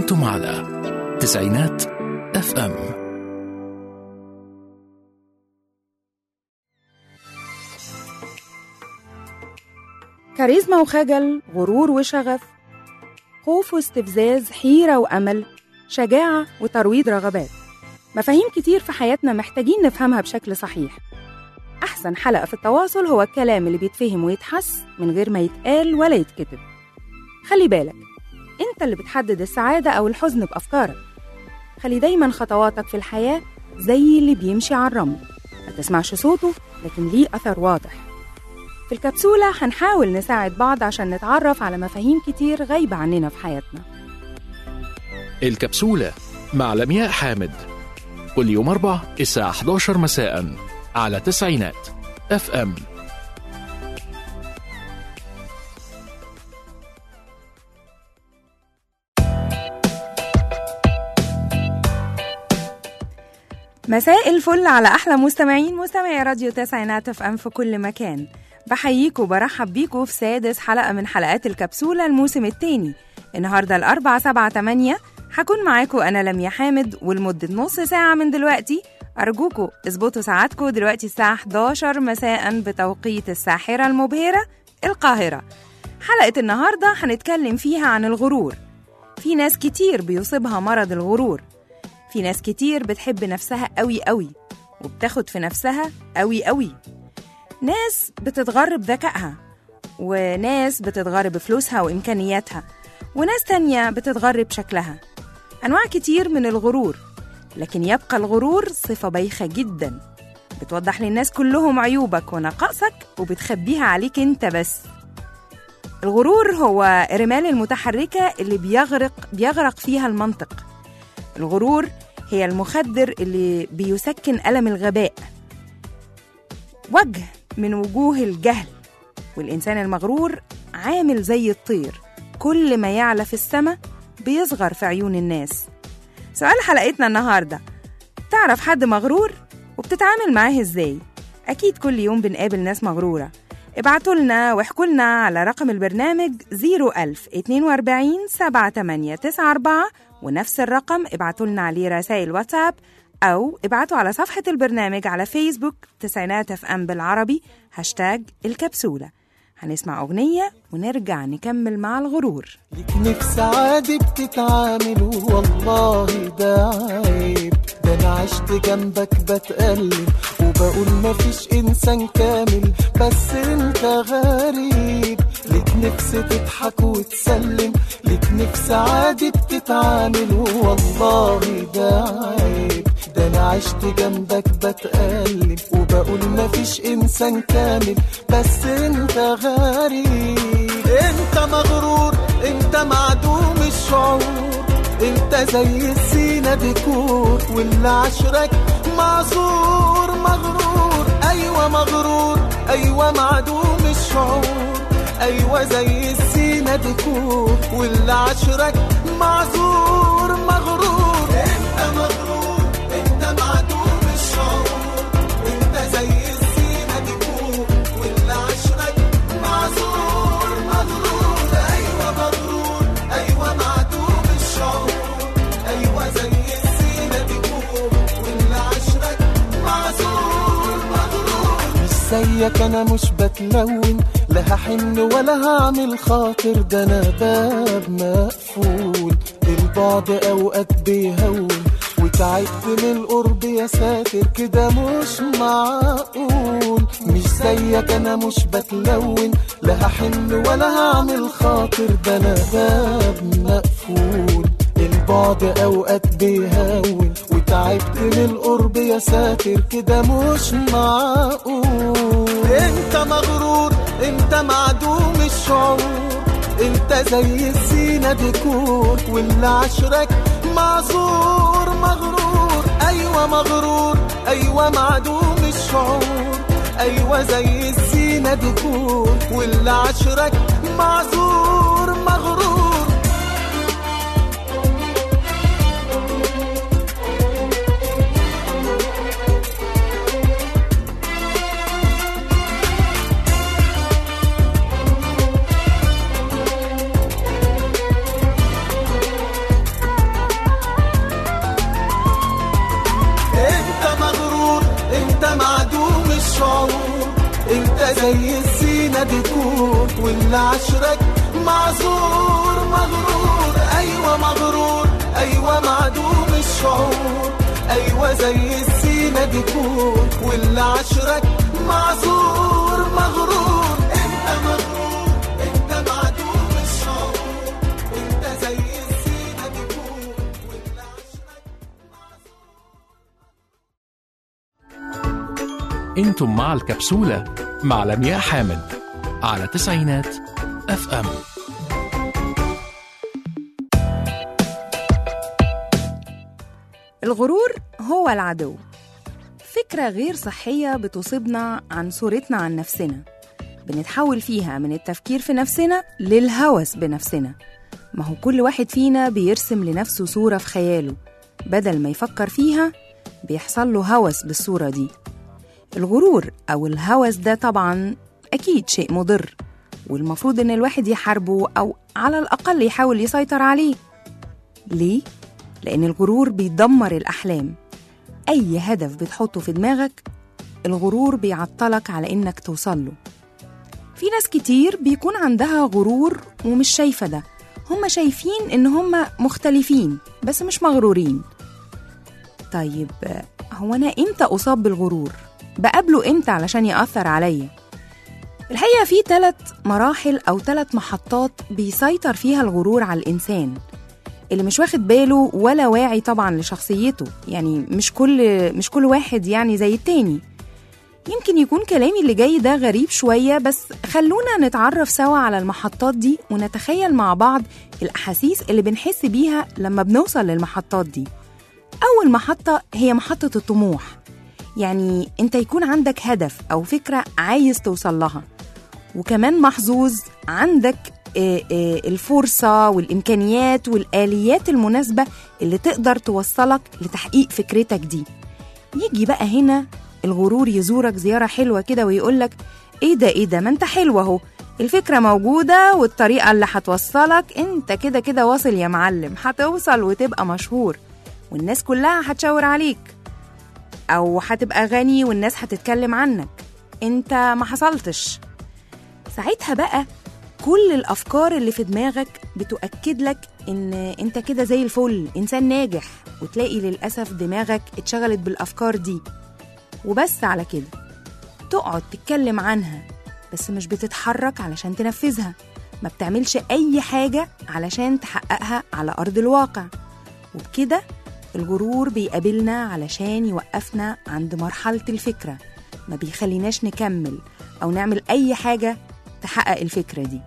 أنتم على تسعينات اف ام كاريزما وخجل غرور وشغف خوف واستفزاز حيرة وأمل شجاعة وترويض رغبات مفاهيم كتير في حياتنا محتاجين نفهمها بشكل صحيح أحسن حلقة في التواصل هو الكلام اللي بيتفهم ويتحس من غير ما يتقال ولا يتكتب خلي بالك انت اللي بتحدد السعادة أو الحزن بأفكارك خلي دايما خطواتك في الحياة زي اللي بيمشي على الرمل ما تسمعش صوته لكن ليه أثر واضح في الكبسولة هنحاول نساعد بعض عشان نتعرف على مفاهيم كتير غايبة عننا في حياتنا الكبسولة مع لمياء حامد كل يوم أربع الساعة 11 مساء على تسعينات اف ام مساء الفل على أحلى مستمعين مستمعي راديو تسعينات اف ام في كل مكان بحييكوا وبرحب بيكوا في سادس حلقة من حلقات الكبسولة الموسم التاني النهاردة الأربعة سبعة تمانية هكون معاكوا أنا لميا حامد ولمدة نص ساعة من دلوقتي أرجوكوا اظبطوا ساعاتكوا دلوقتي الساعة 11 مساء بتوقيت الساحرة المبهرة القاهرة حلقة النهاردة هنتكلم فيها عن الغرور في ناس كتير بيصيبها مرض الغرور في ناس كتير بتحب نفسها قوي قوي وبتاخد في نفسها قوي قوي ناس بتتغر بذكائها وناس بتتغر بفلوسها وإمكانياتها وناس تانية بتتغر بشكلها أنواع كتير من الغرور لكن يبقى الغرور صفة بايخة جدا بتوضح للناس كلهم عيوبك ونقائصك وبتخبيها عليك انت بس الغرور هو الرمال المتحركة اللي بيغرق بيغرق فيها المنطق الغرور هي المخدر اللي بيسكن ألم الغباء وجه من وجوه الجهل والإنسان المغرور عامل زي الطير كل ما يعلى في السماء بيصغر في عيون الناس سؤال حلقتنا النهاردة تعرف حد مغرور وبتتعامل معاه ازاي أكيد كل يوم بنقابل ناس مغرورة ابعتوا لنا واحكوا لنا على رقم البرنامج 01000 42 7894 ونفس الرقم ابعتوا لنا عليه رسائل واتساب أو ابعتوا على صفحة البرنامج على فيسبوك تسعينات اف ام بالعربي هاشتاج الكبسولة هنسمع أغنية ونرجع نكمل مع الغرور ليك نفس عادي بتتعامل والله ده عيب ده انا عشت جنبك بتألم وبقول مفيش انسان كامل بس انت غريب ليك نفس تضحك وتسلم ليك نفس عادي بتتعامل والله ده عيب ده انا عشت جنبك بتألم وبقول مفيش انسان كامل بس انت غريب انت مغرور انت معدوم الشعور انت زي السينا ديكور واللي عشرك معذور مغرور ايوه مغرور ايوه معدوم الشعور ايوه زي السينا ديكور واللي عشرك معذور مغرور انت مغرور انت معدوم الشعور انت زي السينا ديكور واللي عشرك معذور مغرور ايوه مغرور ايوه معدوم الشعور ايوه زي السينا ديكور واللي عشرك معذور مغرور مش زيك انا مش بتلون لا هحن ولا هعمل خاطر ده انا باب مقفول البعد اوقات بيهون وتعبت من القرب يا ساتر كده مش معقول مش زيك انا مش بتلون لا هحن ولا هعمل خاطر ده انا باب مقفول البعد اوقات بيهون وتعبت من القرب يا ساتر كده مش معقول انت مغرور انت معدوم الشعور انت زي السينا ديكور واللي عشرك معذور مغرور ايوه مغرور ايوه معدوم الشعور ايوه زي السينا ديكور واللي عشرك معذور مغرور ديكور واللي عشرك معذور مغرور ايوه مغرور ايوه معدوم الشعور ايوه زي الزينة ديكور واللي عشرك معذور مغرور انت مغرور انت معدوم الشعور انت زي الزينة ديكور واللي عشرك انتم مع الكبسولة مع لمياء حامد على تسعينات اف ام الغرور هو العدو فكرة غير صحية بتصيبنا عن صورتنا عن نفسنا بنتحول فيها من التفكير في نفسنا للهوس بنفسنا ما هو كل واحد فينا بيرسم لنفسه صورة في خياله بدل ما يفكر فيها بيحصل له هوس بالصورة دي الغرور أو الهوس ده طبعا أكيد شيء مضر والمفروض إن الواحد يحاربه أو على الأقل يحاول يسيطر عليه ليه؟ لأن الغرور بيدمر الأحلام أي هدف بتحطه في دماغك الغرور بيعطلك على إنك توصل له في ناس كتير بيكون عندها غرور ومش شايفة ده هم شايفين إن هم مختلفين بس مش مغرورين طيب هو أنا إمتى أصاب بالغرور؟ بقابله إمتى علشان يأثر عليا؟ الحقيقة في ثلاث مراحل أو ثلاث محطات بيسيطر فيها الغرور على الإنسان اللي مش واخد باله ولا واعي طبعا لشخصيته يعني مش كل مش كل واحد يعني زي التاني يمكن يكون كلامي اللي جاي ده غريب شوية بس خلونا نتعرف سوا على المحطات دي ونتخيل مع بعض الأحاسيس اللي بنحس بيها لما بنوصل للمحطات دي أول محطة هي محطة الطموح يعني أنت يكون عندك هدف أو فكرة عايز توصل لها وكمان محظوظ عندك آه، آه، الفرصة والإمكانيات والآليات المناسبة اللي تقدر توصلك لتحقيق فكرتك دي يجي بقى هنا الغرور يزورك زيارة حلوة كده ويقولك ايه ده ايه ده ما انت حلو اهو الفكرة موجودة والطريقة اللي هتوصلك انت كده كده واصل يا معلم هتوصل وتبقى مشهور والناس كلها هتشاور عليك او هتبقى غني والناس هتتكلم عنك انت ما حصلتش ساعتها بقى كل الافكار اللي في دماغك بتؤكد لك ان انت كده زي الفل انسان ناجح وتلاقي للاسف دماغك اتشغلت بالافكار دي وبس على كده تقعد تتكلم عنها بس مش بتتحرك علشان تنفذها ما بتعملش اي حاجه علشان تحققها على ارض الواقع وبكده الغرور بيقابلنا علشان يوقفنا عند مرحله الفكره ما بيخليناش نكمل او نعمل اي حاجه تحقق الفكره دي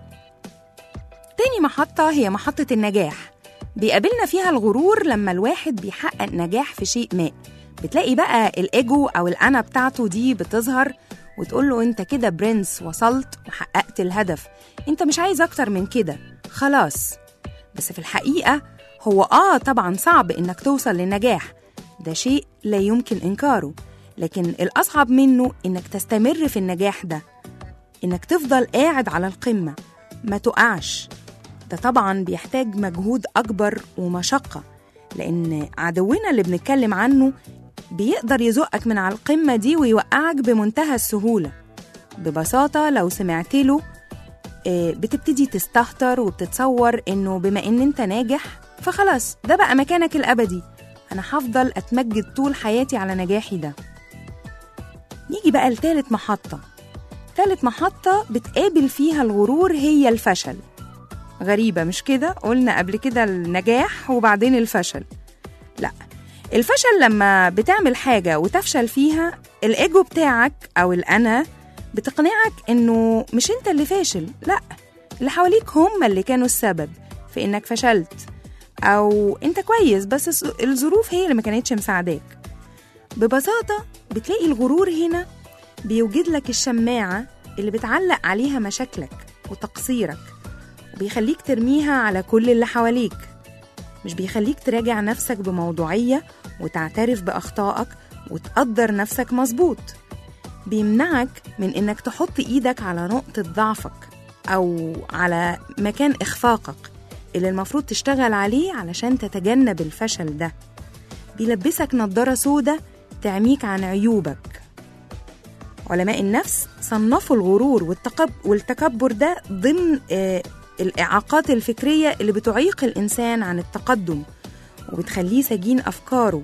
تاني محطة هي محطة النجاح بيقابلنا فيها الغرور لما الواحد بيحقق نجاح في شيء ما بتلاقي بقى الإيجو أو الأنا بتاعته دي بتظهر وتقول له أنت كده برنس وصلت وحققت الهدف أنت مش عايز أكتر من كده خلاص بس في الحقيقة هو آه طبعا صعب إنك توصل للنجاح ده شيء لا يمكن إنكاره لكن الأصعب منه إنك تستمر في النجاح ده إنك تفضل قاعد على القمة ما تقعش ده طبعا بيحتاج مجهود أكبر ومشقة لأن عدونا اللي بنتكلم عنه بيقدر يزقك من على القمة دي ويوقعك بمنتهى السهولة ببساطة لو سمعت له آه، بتبتدي تستهتر وبتتصور إنه بما إن أنت ناجح فخلاص ده بقى مكانك الأبدي أنا هفضل أتمجد طول حياتي على نجاحي ده نيجي بقى لتالت محطة تالت محطة بتقابل فيها الغرور هي الفشل غريبة مش كده؟ قلنا قبل كده النجاح وبعدين الفشل لا الفشل لما بتعمل حاجة وتفشل فيها الإيجو بتاعك أو الأنا بتقنعك إنه مش أنت اللي فاشل لا اللي حواليك هم اللي كانوا السبب في إنك فشلت أو أنت كويس بس الس- الظروف هي اللي ما كانتش مساعداك ببساطة بتلاقي الغرور هنا بيوجد لك الشماعة اللي بتعلق عليها مشاكلك وتقصيرك وبيخليك ترميها على كل اللي حواليك مش بيخليك تراجع نفسك بموضوعية وتعترف بأخطائك وتقدر نفسك مظبوط بيمنعك من إنك تحط إيدك على نقطة ضعفك أو على مكان إخفاقك اللي المفروض تشتغل عليه علشان تتجنب الفشل ده بيلبسك نضارة سودة تعميك عن عيوبك علماء النفس صنفوا الغرور والتقب والتكبر ده ضمن آه، الإعاقات الفكرية اللي بتعيق الإنسان عن التقدم وبتخليه سجين أفكاره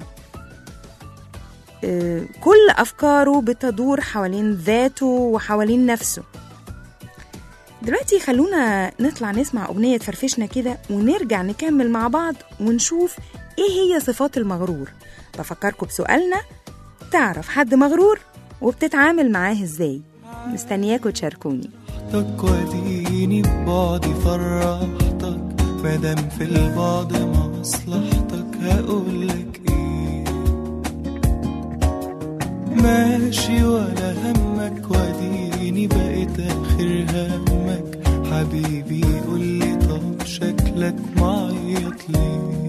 آه، كل أفكاره بتدور حوالين ذاته وحوالين نفسه دلوقتي خلونا نطلع نسمع أغنية فرفشنا كده ونرجع نكمل مع بعض ونشوف إيه هي صفات المغرور بفكركم بسؤالنا تعرف حد مغرور وبتتعامل معاه إزاي مستنياكوا تشاركوني فرحتك وديني ببعدي فرحتك مادام في البعد مصلحتك هقولك ايه ماشي ولا همك وديني بقيت اخر همك حبيبي قولي طب شكلك معيط ليه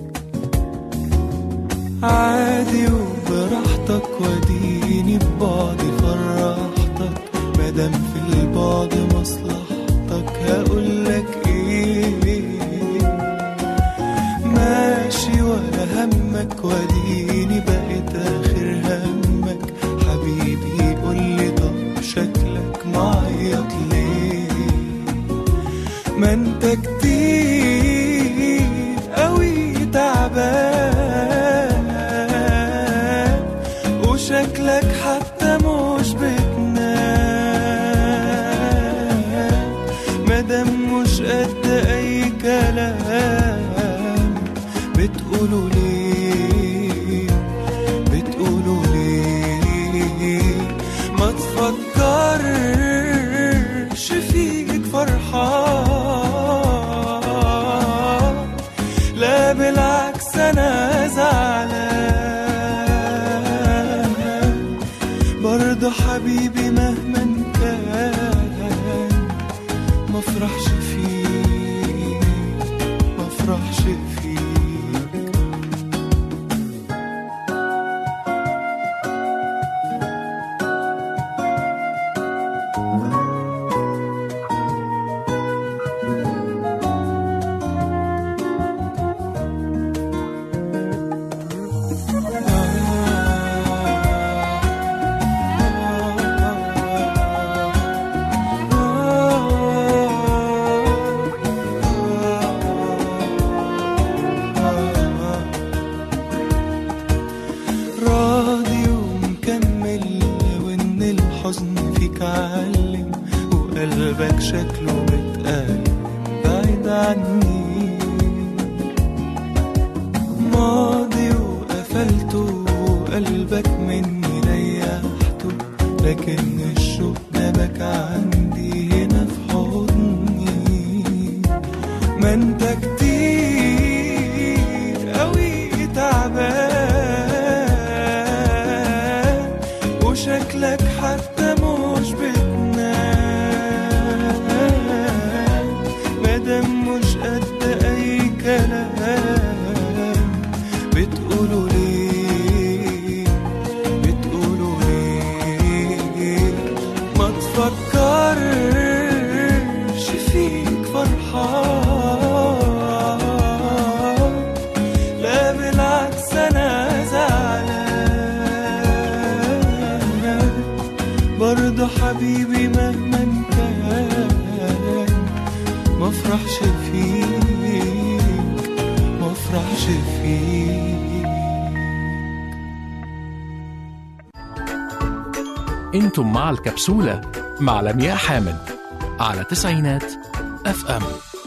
عادي وبراحتك وديني ببعدي فرحتك مادام في البعد مصلحتك هقولك ايه ماشي ولا همك وديني بقيت اخر همك حبيبي قولي طب شكلك معيط ليه ما انت كتير قوي تعبان وشكلك حتى مش بتنام مادام مش قد اي كلام بتقولوا ليه بتقولوا ليه ما تفكرش فيك فرحان لا بالعكس انا زعلان برضه حبيبي مهما كان ما افرحش فيك ما افرحش فيك راضي ومكمل وان الحزن فيك علم وقلبك شكله متألم بعيد عني ماضي وقفلته وقلبك مني ريحته لكن الشوق جابك عندي هنا في حضني ما انت كتير قوي تعبان وشكلك حتى مش بتنام مادام مش قد اي كلام بتقولوا ليه بتقولوا ليه ما تفكرش فيك فرحان لا بالعكس انا زعلان برضه حبيبي مهما كان ما افرحش فيك ما افرحش فيك انتم مع الكبسولة مع لمياء حامد على تسعينات اف ام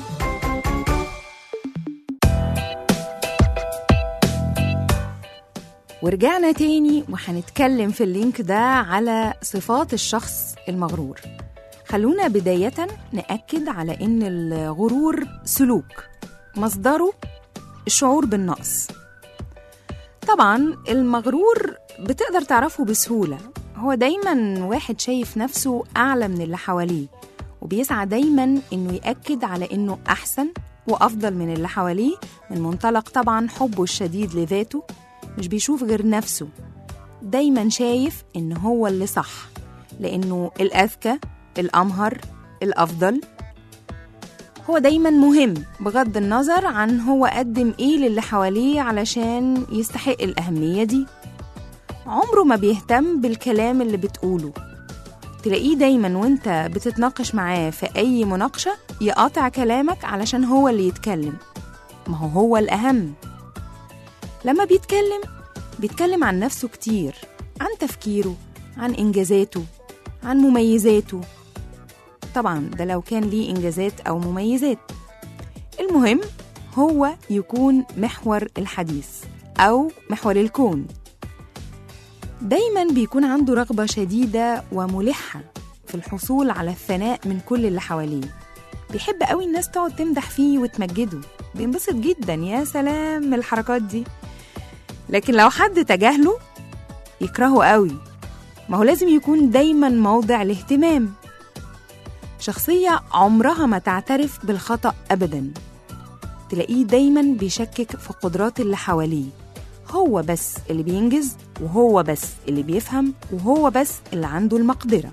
ورجعنا تاني وهنتكلم في اللينك ده على صفات الشخص المغرور خلونا بداية نأكد على إن الغرور سلوك مصدره الشعور بالنقص طبعا المغرور بتقدر تعرفه بسهولة هو دايما واحد شايف نفسه أعلى من اللي حواليه وبيسعى دايما إنه يأكد على إنه أحسن وأفضل من اللي حواليه من منطلق طبعا حبه الشديد لذاته مش بيشوف غير نفسه دايما شايف إن هو اللي صح لأنه الأذكى الأمهر الأفضل هو دايما مهم بغض النظر عن هو قدم ايه للي حواليه علشان يستحق الأهمية دي عمره ما بيهتم بالكلام اللي بتقوله تلاقيه دايما وانت بتتناقش معاه في أي مناقشة يقاطع كلامك علشان هو اللي يتكلم ما هو هو الأهم لما بيتكلم بيتكلم عن نفسه كتير عن تفكيره عن إنجازاته عن مميزاته طبعا ده لو كان ليه إنجازات أو مميزات المهم هو يكون محور الحديث أو محور الكون دايما بيكون عنده رغبة شديدة وملحة في الحصول على الثناء من كل اللي حواليه بيحب قوي الناس تقعد تمدح فيه وتمجده بينبسط جدا يا سلام من الحركات دي لكن لو حد تجاهله يكرهه قوي ما هو لازم يكون دايما موضع الاهتمام شخصية عمرها ما تعترف بالخطأ أبدا تلاقيه دايما بيشكك في قدرات اللي حواليه هو بس اللي بينجز وهو بس اللي بيفهم وهو بس اللي عنده المقدرة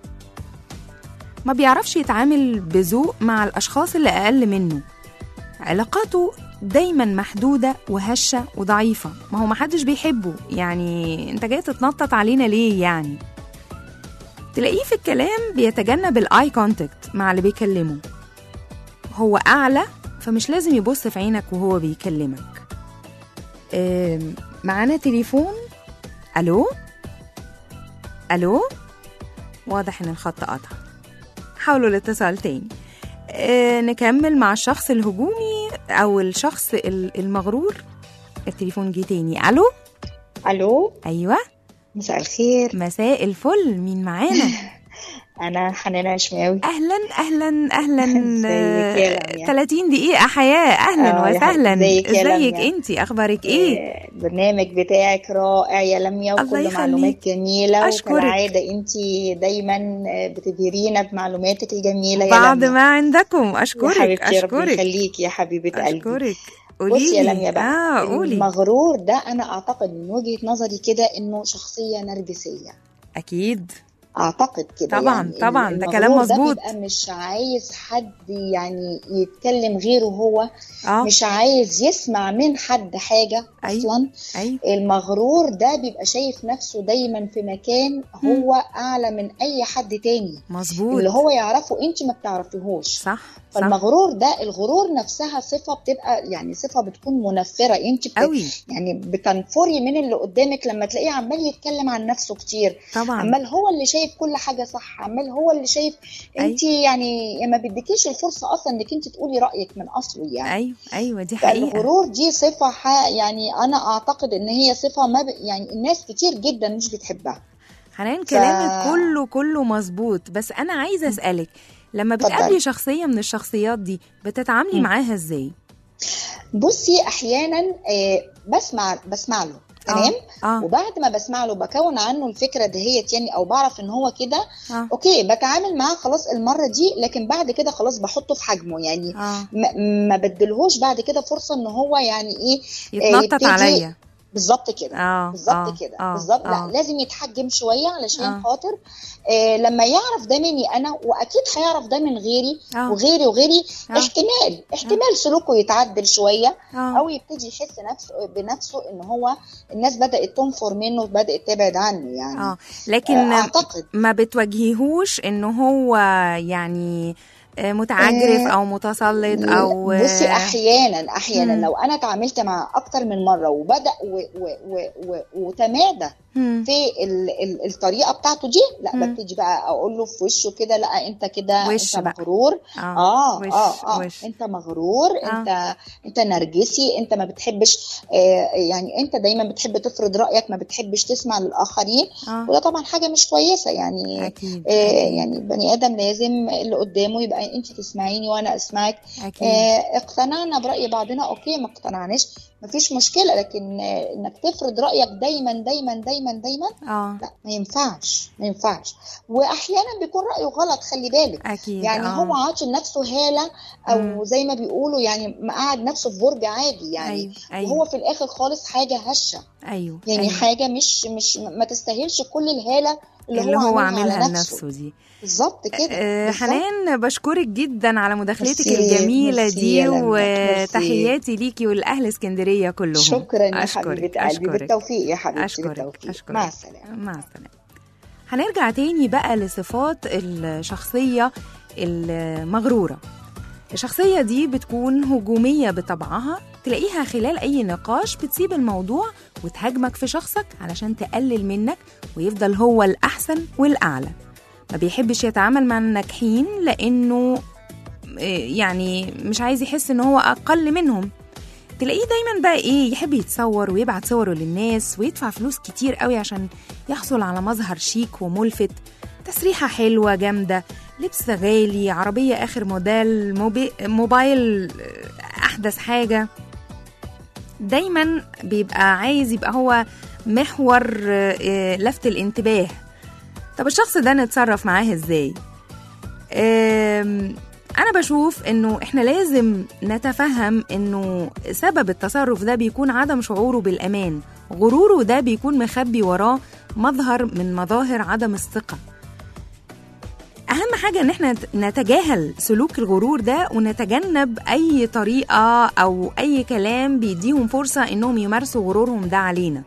ما بيعرفش يتعامل بذوق مع الأشخاص اللي أقل منه علاقاته دايما محدودة وهشة وضعيفة ما هو محدش بيحبه يعني انت جاي تتنطط علينا ليه يعني تلاقيه في الكلام بيتجنب الاي كونتاكت مع اللي بيكلمه هو أعلى فمش لازم يبص في عينك وهو بيكلمك آم، معانا تليفون ألو ألو واضح إن الخط قطع حاولوا الاتصال تاني آه، نكمل مع الشخص الهجومي أو الشخص ال- المغرور التليفون جه تاني ألو الو أيوة مساء الخير مساء الفل مين معانا انا حنان عشماوي أهلا أهلا أهلا ازيك يا آه، لميا؟ 30 دقيقة حياة أهلا آه، يا وسهلا حبيبتي، ازيك يا ازيك لميا؟ انتي أخبارك إيه آه، البرنامج بتاعك رائع يا لميا الله وكل يخليك. معلومات جميلة أشكرك. وكالعادة انت دايما آه، بتبهرينا بمعلوماتك الجميلة يا بعد لميا ما عندكم يا أشكرك حبيبتي ربنا أشكرك يخليكي يا حبيبة قلبي أشكرك بصي يا قوليلي لميا بقى آه قولي المغرور ده انا اعتقد من وجهة نظري كده انه شخصية نرجسية أكيد اعتقد كده طبعا يعني طبعا ده كلام المغرور ده مظبوط بيبقى مش عايز حد يعني يتكلم غيره هو اه مش عايز يسمع من حد حاجة أيوة. أصلا أيوة المغرور ده بيبقى شايف نفسه دايما في مكان هو أعلى من أي حد تاني مظبوط اللي هو يعرفه أنت ما بتعرفيهوش صح صح فالمغرور ده الغرور نفسها صفة بتبقى يعني صفة بتكون منفرة أنت بت... قوي يعني بتنفري من اللي قدامك لما تلاقيه عمال يتكلم عن نفسه كتير طبعا عمال هو اللي شايف كل حاجة صح عمال هو اللي شايف انت يعني ما بيديكيش الفرصة أصلا إنك أنت تقولي رأيك من أصله يعني أيوة أيوة دي حقيقة فالغرور دي صفة ح- يعني أنا أعتقد إن هي صفة ما ب... يعني الناس كتير جدا مش بتحبها حنان كلامك كله كله مظبوط بس أنا عايزة أسألك لما اتفضلي. بتقابلي شخصية من الشخصيات دي بتتعاملي مم. معاها ازاي؟ بصي أحيانا آه، بسمع بسمع له تمام اه وبعد ما بسمع له بكون عنه الفكرة دهيت يعني أو بعرف إن هو كده اه أوكي بتعامل معاه خلاص المرة دي لكن بعد كده خلاص بحطه في حجمه يعني اه ما, ما بدلهوش بعد كده فرصة إن هو يعني إيه يتنطط يبتدي- عليا بالظبط كده اه بالظبط آه، كده آه، بالظبط آه. لا لازم يتحجم شويه علشان آه. خاطر آه لما يعرف ده مني انا واكيد هيعرف ده من غيري آه. وغيري وغيري آه. احتمال احتمال سلوكه يتعدل شويه اه او يبتدي يحس نفسه بنفسه ان هو الناس بدات تنفر منه وبدات تبعد عنه يعني اه لكن آه، اعتقد ما بتواجهيهوش انه هو يعني آه، متعجرف آه، او متسلط او بصي احيانا احيانا مم. لو انا اتعاملت مع اكتر من مره وبدا و و و و وتمادى مم. في ال ال الطريقه بتاعته دي لا مم. ببتدي بقى اقول له في وشه كده لا انت كده وش انت بقى. مغرور اه اه وش اه اه وش انت مغرور آه. انت انت نرجسي انت ما بتحبش آه يعني انت دايما بتحب تفرض رايك ما بتحبش تسمع للاخرين اه وده طبعا حاجه مش كويسه يعني اكيد آه اكيد يعني البني ادم لازم اللي قدامه يبقى انت تسمعيني وانا اسمعك اكيد آه اقتنعنا براي بعضنا اوكي ما اقتنعناش مفيش مشكله لكن آه انك تفرض رايك دايما دايما دايما دايما اه لا ما ينفعش ما ينفعش واحيانا بيكون رايه غلط خلي بالك اكيد يعني آه. هو عاطي لنفسه هاله او مم. زي ما بيقولوا يعني مقعد نفسه في برج عادي يعني ايوه ايوه وهو في الاخر خالص حاجه هشه ايوه يعني أيوة. حاجه مش مش ما تستاهلش كل الهاله اللي, اللي هو عاملها عاملها على نفسه لنفسه دي بالظبط كده آه، بالظبط. حنان بشكرك جدا على مداخلتك ميرسي، الجميلة ميرسي دي يا لميا، ميرسي. وتحياتي ليكي ولأهل اسكندرية كلهم شكرا يا أشكرك، حبيبه قلبي أشكرك. بالتوفيق يا حبيبتي أشكرك بالتوفيق أشكرك مع السلامه مع السلامة هنرجع تاني بقى لصفات الشخصية المغرورة الشخصية دي بتكون هجومية بطبعها تلاقيها خلال أي نقاش بتسيب الموضوع وتهاجمك في شخصك علشان تقلل منك ويفضل هو الأحسن والأعلى ما بيحبش يتعامل مع الناجحين لأنه يعني مش عايز يحس إن هو أقل منهم تلاقيه دايما بقى ايه يحب يتصور ويبعت صوره للناس ويدفع فلوس كتير قوي عشان يحصل على مظهر شيك وملفت تسريحة حلوة جامدة لبس غالي عربية آخر موديل موبي... موبايل أحدث حاجة دايما بيبقى عايز يبقى هو محور لفت الانتباه طب الشخص ده نتصرف معاه ازاي أنا بشوف إنه إحنا لازم نتفهم إنه سبب التصرف ده بيكون عدم شعوره بالأمان غروره ده بيكون مخبي وراه مظهر من مظاهر عدم الثقة أهم حاجة إن إحنا نتجاهل سلوك الغرور ده ونتجنب أي طريقة أو أي كلام بيديهم فرصة إنهم يمارسوا غرورهم ده علينا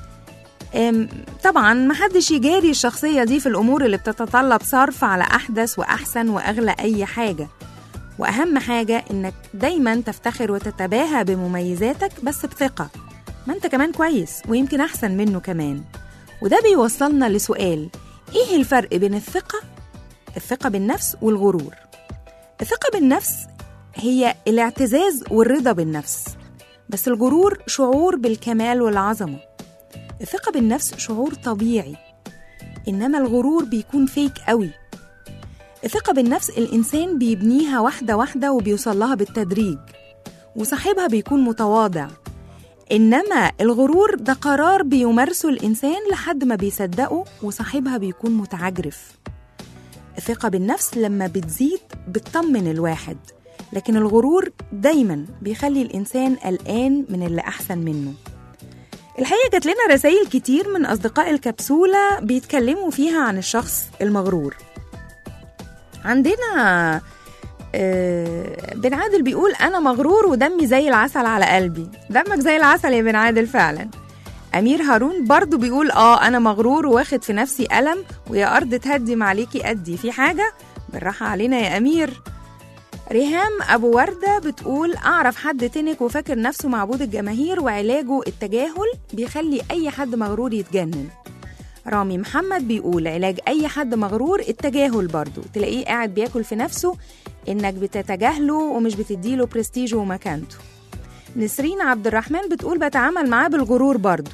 طبعا محدش يجاري الشخصية دي في الأمور اللي بتتطلب صرف على أحدث وأحسن وأغلى أي حاجة وأهم حاجة إنك دايما تفتخر وتتباهى بمميزاتك بس بثقة ما أنت كمان كويس ويمكن أحسن منه كمان وده بيوصلنا لسؤال إيه الفرق بين الثقة الثقة بالنفس والغرور الثقة بالنفس هي الاعتزاز والرضا بالنفس بس الغرور شعور بالكمال والعظمه الثقة بالنفس شعور طبيعي إنما الغرور بيكون فيك قوي الثقة بالنفس الإنسان بيبنيها واحدة واحدة وبيوصل لها بالتدريج وصاحبها بيكون متواضع إنما الغرور ده قرار بيمارسه الإنسان لحد ما بيصدقه وصاحبها بيكون متعجرف الثقة بالنفس لما بتزيد بتطمن الواحد لكن الغرور دايما بيخلي الإنسان قلقان من اللي أحسن منه الحقيقة جات لنا رسائل كتير من أصدقاء الكبسولة بيتكلموا فيها عن الشخص المغرور عندنا آه بن عادل بيقول أنا مغرور ودمي زي العسل على قلبي دمك زي العسل يا بن عادل فعلا أمير هارون برضو بيقول آه أنا مغرور واخد في نفسي ألم ويا أرض تهدم عليكي أدي في حاجة بالراحة علينا يا أمير ريهام أبو وردة بتقول أعرف حد تنك وفاكر نفسه معبود الجماهير وعلاجه التجاهل بيخلي أي حد مغرور يتجنن رامي محمد بيقول علاج أي حد مغرور التجاهل برضو تلاقيه قاعد بياكل في نفسه إنك بتتجاهله ومش بتديله برستيجه ومكانته نسرين عبد الرحمن بتقول بتعامل معاه بالغرور برضو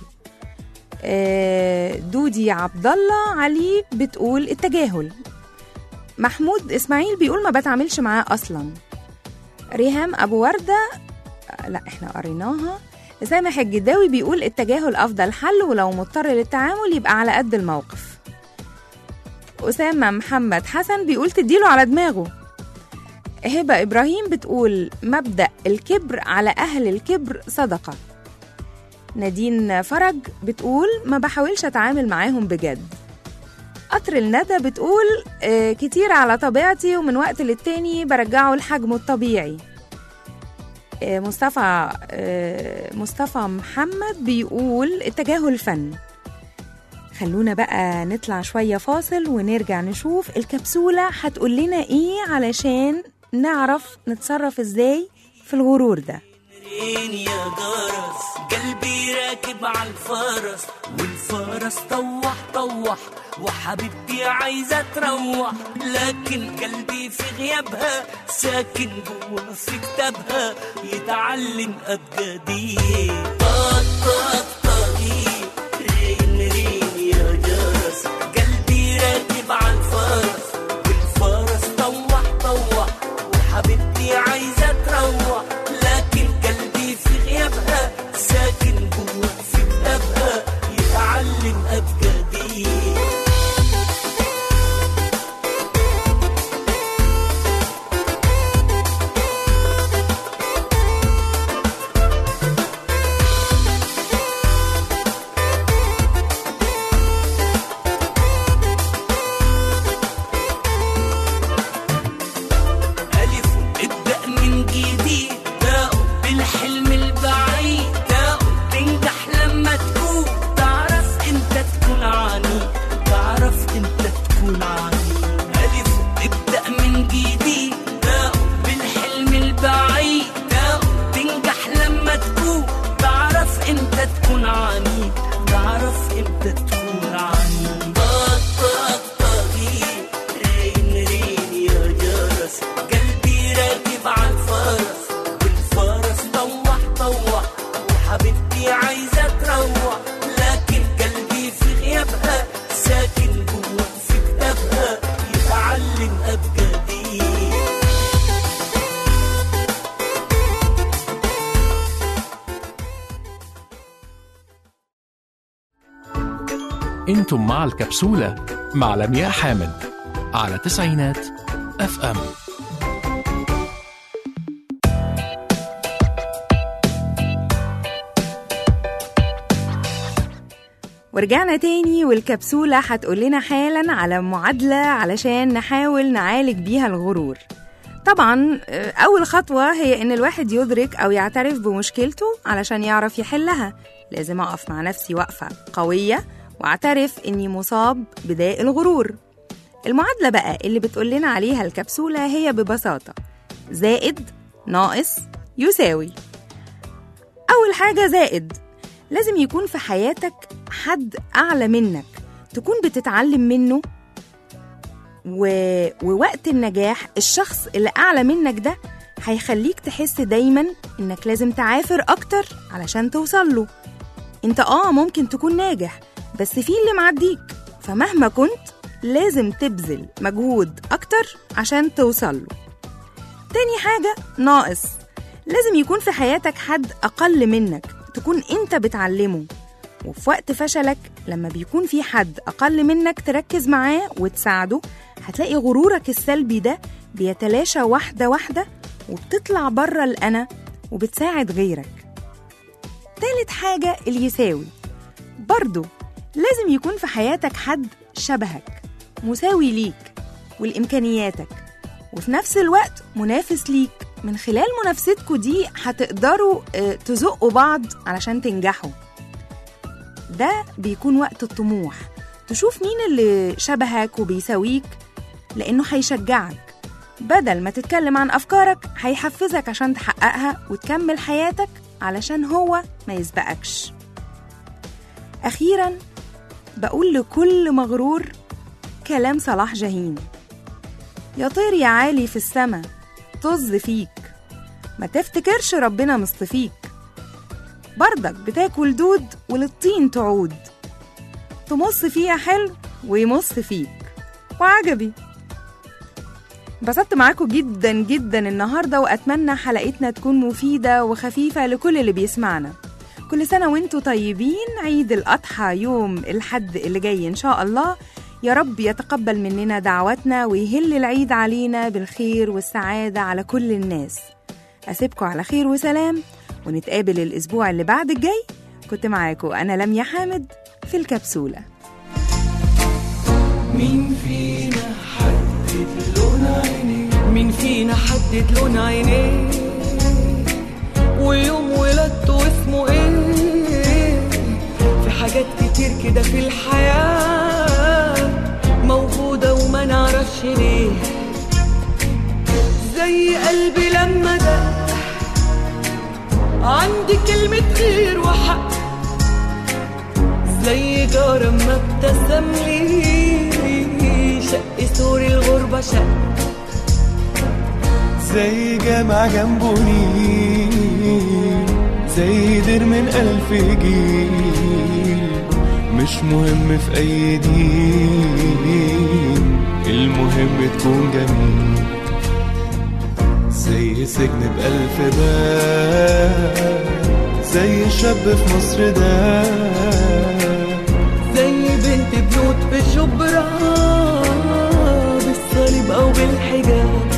دودي عبد الله علي بتقول التجاهل محمود اسماعيل بيقول ما بتعاملش معاه اصلا ريهام ابو ورده لا احنا قريناها سامح الجداوي بيقول التجاهل افضل حل ولو مضطر للتعامل يبقى على قد الموقف اسامه محمد حسن بيقول تديله على دماغه هبه ابراهيم بتقول مبدا الكبر على اهل الكبر صدقه نادين فرج بتقول ما بحاولش اتعامل معاهم بجد قطر الندى بتقول آه كتير على طبيعتي ومن وقت للتاني برجعه لحجمه الطبيعي آه مصطفى آه مصطفى محمد بيقول التجاهل فن خلونا بقى نطلع شوية فاصل ونرجع نشوف الكبسولة هتقول لنا ايه علشان نعرف نتصرف ازاي في الغرور ده يا جرس قلبي راكب على الفرس والفرس طوح طوح وحبيبتي عايزة تروح لكن قلبي في غيابها ساكن جوا في كتابها يتعلم أبجدية طاق طاق طاقي رين رين يا جرس قلبي راكب على الفرس والفرس طوح طوح وحبيبتي عايزة تروح لكن قلبي في غيابها ساكن جوا في كتابها يتعلم أبجدية تعرف امتى تكون عني طقطقي رين رين يا جرس قلبي راكب على الفرس والفرس طوح طوح وحبيبتي عايزة تروح لكن قلبي في غيابها ساكن جوا في كتابها يتعلم أبجدي انتم مع الكبسولة مع لمياء حامد على تسعينات اف ام ورجعنا تاني والكبسولة هتقول لنا حالا على معادلة علشان نحاول نعالج بيها الغرور طبعا آه، أول خطوة هي إن الواحد يدرك أو يعترف بمشكلته علشان يعرف يحلها لازم أقف مع نفسي وقفة قوية واعترف إني مصاب بداء الغرور المعادلة بقى اللي بتقول لنا عليها الكبسولة هي ببساطة زائد ناقص يساوي أول حاجة زائد لازم يكون في حياتك حد أعلى منك تكون بتتعلم منه و... ووقت النجاح الشخص اللي أعلى منك ده هيخليك تحس دايما إنك لازم تعافر أكتر علشان توصل له انت آه ممكن تكون ناجح بس في اللي معديك فمهما كنت لازم تبذل مجهود أكتر عشان توصل له تاني حاجة ناقص لازم يكون في حياتك حد أقل منك تكون أنت بتعلمه وفي وقت فشلك لما بيكون في حد أقل منك تركز معاه وتساعده هتلاقي غرورك السلبي ده بيتلاشى واحدة واحدة وبتطلع بره الأنا وبتساعد غيرك تالت حاجة اللي يساوي برضو لازم يكون في حياتك حد شبهك مساوي ليك ولإمكانياتك وفي نفس الوقت منافس ليك من خلال منافستكوا دي هتقدروا آه، تزقوا بعض علشان تنجحوا ده بيكون وقت الطموح تشوف مين اللي شبهك وبيساويك لأنه هيشجعك بدل ما تتكلم عن أفكارك هيحفزك عشان تحققها وتكمل حياتك علشان هو ما يسبقكش أخيرا بقول لكل مغرور كلام صلاح جاهين يا طير يا عالي في السما طز فيك ما تفتكرش ربنا مصطفيك برضك بتاكل دود وللطين تعود تمص فيها حلو ويمص فيك وعجبي انبسطت معاكم جدا جدا النهاردة وأتمنى حلقتنا تكون مفيدة وخفيفة لكل اللي بيسمعنا كل سنة وانتوا طيبين عيد الأضحى يوم الحد اللي جاي إن شاء الله يا رب يتقبل مننا دعواتنا ويهل العيد علينا بالخير والسعادة على كل الناس أسيبكم على خير وسلام ونتقابل الأسبوع اللي بعد الجاي كنت معاكم أنا لميا حامد في الكبسولة مين فينا حدد لون عينيه مين فينا حدد لون عينيه ويوم ولادته اسمه ايه في حاجات كتير كده في الحياة موجودة وما نعرفش ليه زي قلبي لما ده عندي كلمة خير وحق زي جارة ما ابتسم لي شق سور الغربة شق زي جامع جنبه نيل زي دير من ألف جيل مش مهم في أي دين المهم تكون جميل زي سجن بألف باب زي شاب في مصر ده زي بنت بيوت في شبرا بالصليب او بالحجاب